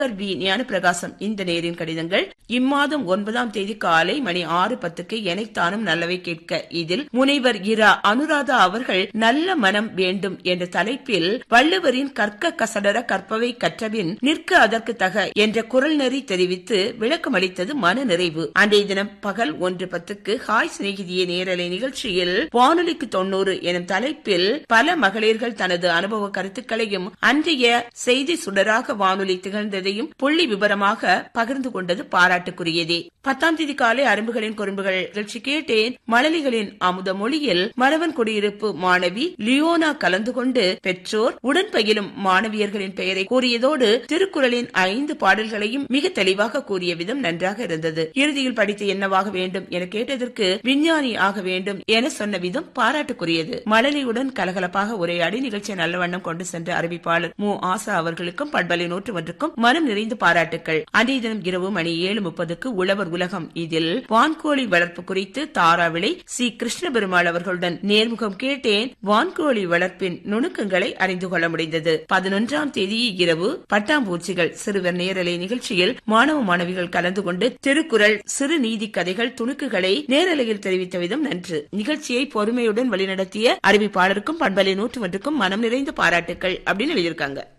we Gnanaprakasam இந்த நேரின் கடிதங்கள் இம்மாதம் ஒன்பதாம் தேதி காலை மணி ஆறு பத்துக்கு எனைத்தானும் நல்லவை கேட்க இதில் முனைவர் இரா அனுராதா அவர்கள் நல்ல மனம் வேண்டும் என்ற தலைப்பில் வள்ளுவரின் கற்க கசடர கற்பவை கற்றபின் நிற்க அதற்கு தக என்ற குரல் நெறி தெரிவித்து விளக்கம் அளித்தது மன நிறைவு அன்றைய தினம் பகல் ஒன்று பத்துக்கு ஹாய் சிநேகிதிய நேரலை நிகழ்ச்சியில் வானொலிக்கு தொண்ணூறு எனும் தலைப்பில் பல மகளிர்கள் தனது அனுபவ கருத்துக்களையும் அன்றைய செய்தி சுடராக வானொலி திகழ்ந்ததையும் புள்ளி விவரமாக பகிர்ந்து கொண்டது பாராட்டுக்குரியதே பத்தாம் தேதி காலை அரும்புகளின் குறும்புகள் நிகழ்ச்சி கேட்டேன் மழலிகளின் அமுத மொழியில் மரவன் குடியிருப்பு மாணவி லியோனா கலந்து கொண்டு பெற்றோர் உடன் பயிலும் மாணவியர்களின் பெயரை கூறியதோடு திருக்குறளின் ஐந்து பாடல்களையும் மிக தெளிவாக கூறிய விதம் நன்றாக இருந்தது இறுதியில் படித்து என்னவாக வேண்டும் என கேட்டதற்கு விஞ்ஞானி ஆக வேண்டும் என சொன்ன விதம் பாராட்டுக்குரியது மழலியுடன் கலகலப்பாக உரையாடி நிகழ்ச்சியை நல்ல வண்ணம் கொண்டு சென்ற அறிவிப்பாளர் மு ஆசா அவர்களுக்கும் பண்பலை நூற்று ஒன்றுக்கும் மனம் நிறைந்த பாராட்டுக்கள் அன்றைய தினம் இரவு மணி ஏழு முப்பதுக்கு உழவர் உலகம் இதில் வான்கோழி வளர்ப்பு குறித்து தாராவிளை சி கிருஷ்ண பெருமாள் அவர்களுடன் நேர்முகம் கேட்டேன் வான்கோழி வளர்ப்பின் நுணுக்கங்களை அறிந்து கொள்ள முடிந்தது பதினொன்றாம் தேதி இரவு பட்டாம்பூச்சிகள் சிறுவர் நேரலை நிகழ்ச்சியில் மாணவ மாணவிகள் கலந்து கொண்டு திருக்குறள் சிறு நீதி கதைகள் துணுக்குகளை நேரலையில் தெரிவித்த விதம் நன்று நிகழ்ச்சியை பொறுமையுடன் வழிநடத்திய அறிவிப்பாளருக்கும் பண்பலை நூற்று ஒன்றுக்கும் மனம் நிறைந்த பாராட்டுக்கள் அப்படின்னு எழுதியிருக்காங்க